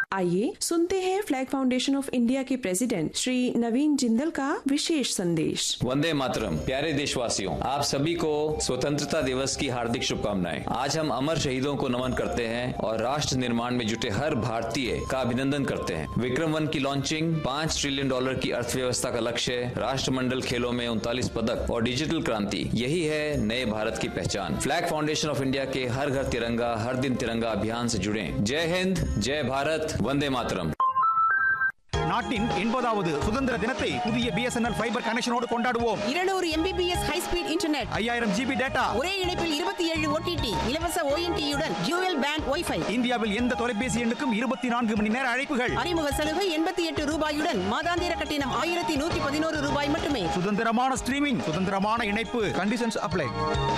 आइए सुनते हैं फ्लैग फाउंडेशन ऑफ इंडिया के प्रेसिडेंट श्री नवीन जिंदल का विशेष संदेश वंदे मातरम प्यारे देशवासियों आप सभी को स्वतंत्रता दिवस की हार्दिक शुभकामनाएं आज हम अमर शहीदों को नमन करते हैं और राष्ट्र निर्माण में जुटे हर भारतीय का अभिनंदन करते हैं विक्रम वन की लॉन्चिंग पाँच ट्रिलियन डॉलर की अर्थव्यवस्था का लक्ष्य राष्ट्रमंडल खेलों में उनतालीस पदक और डिजिटल क्रांति यही है नए भारत की पहचान फ्लैग फाउंडेशन ऑफ इंडिया के हर घर तिरंगा हर दिन तिरंगा अभियान से जुड़े जय हिंद जय भारत वंदे मातरम நாட்டின் எண்பதாவது சுதந்திர தினத்தை புதிய பிஎஸ்என்எல் ஃபைபர் கனெக்ஷனோடு கொண்டாடுவோம் இருநூறு எம்பிபிஎஸ் ஹை ஸ்பீட் இன்டர்நெட் ஐயாயிரம் ஜிபி டேட்டா ஒரே இணைப்பில் இருபத்தி ஏழு ஓடிடி இலவச ஓஎன்டியுடன் ஜூவல் பேண்ட் ஒய்ஃபை இந்தியாவில் எந்த தொலைபேசி எண்ணுக்கும் இருபத்தி நான்கு மணி நேர அழைப்புகள் அறிமுக சலுகை எண்பத்தி எட்டு ரூபாயுடன் மாதாந்திர கட்டணம் ஆயிரத்தி நூத்தி பதினோரு ரூபாய் மட்டுமே சுதந்திரமான ஸ்ட்ரீமிங் சுதந்திரமான இணைப்பு கண்டிஷன்ஸ் அப்ளை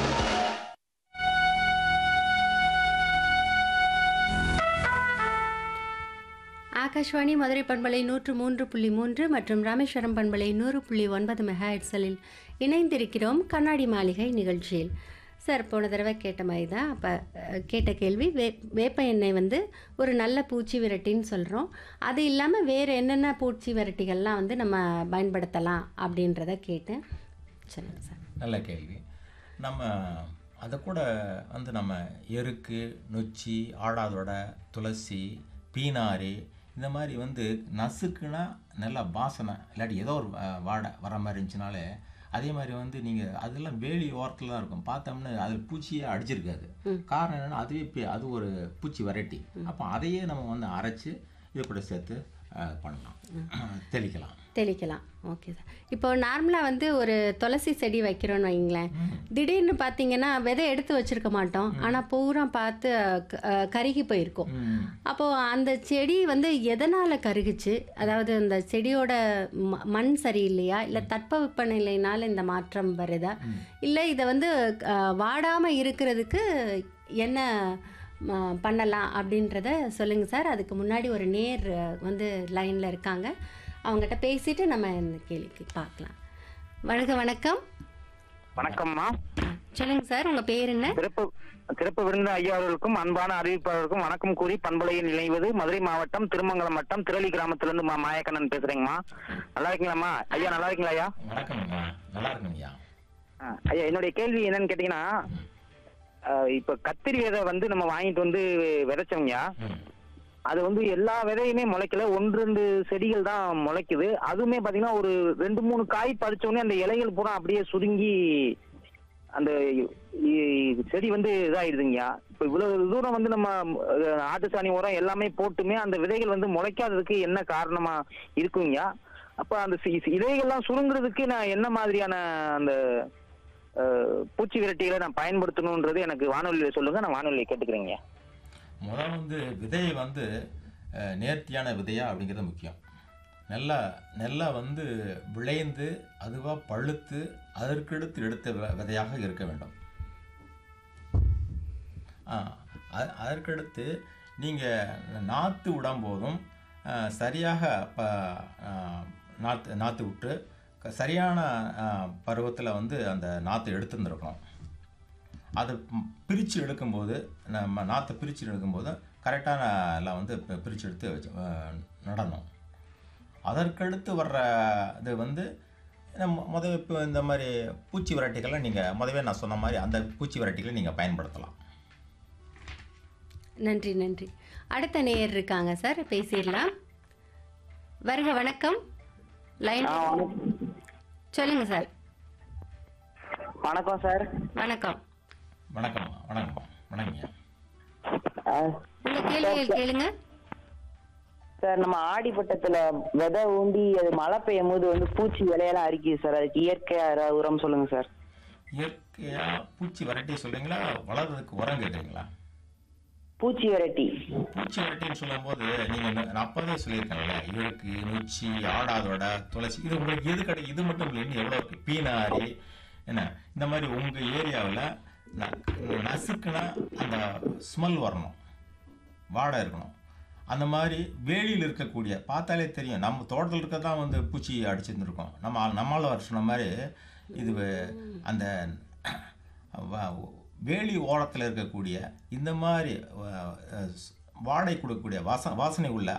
ஆகாஷ்வாணி மதுரை பண்பலை நூற்று மூன்று புள்ளி மூன்று மற்றும் ராமேஸ்வரம் பண்பலை நூறு புள்ளி ஒன்பது மெகா ஹெட்ஸலில் இணைந்திருக்கிறோம் கண்ணாடி மாளிகை நிகழ்ச்சியில் சார் போன தடவை கேட்ட மாதிரி தான் அப்போ கேட்ட கேள்வி வே வேப்ப எண்ணெய் வந்து ஒரு நல்ல பூச்சி விரட்டின்னு சொல்கிறோம் அது இல்லாமல் வேறு என்னென்ன பூச்சி விரட்டிகள்லாம் வந்து நம்ம பயன்படுத்தலாம் அப்படின்றத கேட்டேன் சொல்லுங்கள் சார் நல்ல கேள்வி நம்ம அதை கூட வந்து நம்ம எருக்கு நொச்சி ஆடாதொடை துளசி பீனாரி இந்த மாதிரி வந்து நசுக்குனா நல்ல வாசனை இல்லாட்டி ஏதோ ஒரு வா- வாடை வர மாதிரி இருந்துச்சுனாலே அதே மாதிரி வந்து நீங்கள் அதெல்லாம் வேலி ஓரத்தில் தான் இருக்கும் பார்த்தோம்னா அதில் பூச்சியே அடிச்சிருக்காது காரணம் என்னென்னா அதுவே பே- அது ஒரு பூச்சி வெரைட்டி அப்போ அதையே நம்ம வந்து அரைச்சி இது கூட சேர்த்து அஹ், பண்ணலாம் தெளிக்கலாம் தெளிக்கலாம் ஓகே சார் இப்போ நார்மலாக வந்து ஒரு துளசி செடி வைக்கிறோன்னு வைங்களேன் திடீர்னு பார்த்தீங்கன்னா விதை எடுத்து வச்சிருக்க மாட்டோம் ஆனால் பூரா பார்த்து க- அஹ், கருகி போயிருக்கும் ம். அப்போது அந்த செடி வந்து எதனால் கருகுச்சு அதாவது அந்த செடியோட ம- மண் சரியில்லையா இல்லை தட்பவெப்பநிலையினால இந்த மாற்றம் வருதா இல்லை இதை வந்து வாடாமல் இருக்கிறதுக்கு என்ன ம, பண்ணலாம் அப்படின்றத சொல்லுங்கள் சார் அதுக்கு முன்னாடி ஒரு நேர் அஹ், வந்து லைனில் இருக்காங்க அவங்ககிட்ட பேசிட்டு நம்ம இந்த கேள்விக்கு பார்க்கலாம் வணக்க வணக்கம் வணக்கம்மா சொல்லுங்கள் சார் உங்கள் பேர் என்ன சிறப்பு சிறப்பு விருந்த ஐயா அவர்களுக்கும் அன்பான அறிவிப்பாளருக்கும் வணக்கம் கூறி பண்பலையில் இணைவது மதுரை மாவட்டம் திருமங்கலம் வட்டம் திரளி கிராமத்திலிருந்து மா மாயக்கண்ணன் பேசுறேங்கம்மா நல்லா இருக்கீங்களாம்மா ஐயா நல்லா இருக்கீங்களா ஐயா வணக்கம்ங்க நல்லா இருக்குங்கய்யா ஆ, ஐயா என்னுடைய கேள்வி என்னன்னு கேட்டீங்கன்னா ஆ, இப்ப கத்திரி விதை வந்து நம்ம வாங்கிட்டு வந்து விதைச்சோங்கய்யா ம் அது வந்து எல்லா விதையுமே முளைக்கல ஒன்று ரெண்டு செடிகள் தான் முளைக்குது அதுவுமே பாத்தீங்கன்னா ஒரு ரெண்டு மூணு காய் பறிச்ச உடனே அந்த இலைகள் பூரா அப்படியே சுருங்கி அந்த இ- செடி வந்து இதாயிடுதுங்கய்யா இப்ப இவ்வளவு தூரம் வந்து நம்ம அஹ், ஆட்டு சாணி உரம் எல்லாமே போட்டுமே அந்த விதைகள் வந்து முளைக்காததுக்கு என்ன காரணமா இருக்குங்கய்யா அப்ப அந்த சி- சி- இலைகள்லாம் சுருங்குறதுக்கு நான் என்ன மாதிரியான அந்த அஹ், பூச்சி விரட்டிகளை நான் பயன்படுத்தணுன்றது எனக்கு வானொலியில சொல்லுங்க நான் வானொலியை கேட்டுக்கிறேங்க முதல் வந்து விதை வந்து அஹ், நேர்த்தியான விதையா அப்படிங்கிறது முக்கியம் நல்லா நல்லா வந்து விளைந்து அதுவாக பழுத்து அதற்கடுத்து எடுத்த வ- விதையாக இருக்க வேண்டும் ஆ, அ- அதற்கடுத்து நீங்கள் நாற்று விடும்போதும் அஹ், சரியாக ப அஹ், நாற்று நாற்று விட்டு க- சரியான பருவத்தில் வந்து அந்த நாற்று எடுத்துருந்துருக்கணும் அதை பிரித்து எடுக்கும்போது நம்ம நாற்றை பிரித்து எடுக்கும்போது கரெக்டான எல்லாம் வந்து பி- பிரித்து எடுத்து வச்சு அஹ், நடணும் அதற்கடுத்து வர்ற இது வந்து நம்ம முதல் இப்போ இந்த மாதிரி பூச்சி வெரைட்டிகளை நீங்கள் முதவே நான் சொன்ன மாதிரி அந்த பூச்சி வெரைட்டிகளை நீங்கள் பயன்படுத்தலாம் நன்றி நன்றி அடுத்த நேயர் இருக்காங்க சார் பேசிடலாம் வருக வணக்கம் லைன் சொல்லுங்க சார் வணக்கம் சார் வணக்கம் வணக்கம் வணக்கம் வணக்கங்க உங்க கேள்விகள் கேளுங்க சார் நம்ம ஆடிப்பட்டத்துல விதை ஊண்டி அது மழை பெய்யும் போது வந்து பூச்சி விலையெல்லாம் அரிக்குது சார் அதுக்கு இயற்கையா ஏதாவது உரம் சொல்லுங்க சார் இயற்கையாக பூச்சி வெரைட்டி சொல்றீங்களா வளர்றதுக்கு உரம் கேட்குறீங்களா பூச்சி வெரைட்டி பூச்சி வெரைட்டின்னு சொல்லும்போது நீங்கள் நான் அப்போவே சொல்லியிருக்கேன்ல இருக்கு நொச்சி ஆடாதோட துளசி இது உங்களுக்கு எது கிடைக்கும் இது மட்டும் இல்லை இன்னும் எவ்வளோ இருக்குது பீனாரி என்ன இந்த மாதிரி உங்கள் ஏரியாவில் நசுக்குனா அந்த ஸ்மெல் வரணும் வாடை இருக்கணும் அந்த மாதிரி வேலியில் இருக்கக்கூடிய பார்த்தாலே தெரியும் நம்ம தோட்டத்தில் இருக்க தான் வந்து பூச்சி அடிச்சிருந்துருக்கோம் நம்ம நம்மளால் சொன்ன மாதிரி இது வே- அந்த வ- வேலி ஓரத்தில் இருக்கக்கூடிய இந்த மாதிரி அஹ், அஹ், வாடை கொடுக்கக்கூடிய வாச வாசனை உள்ள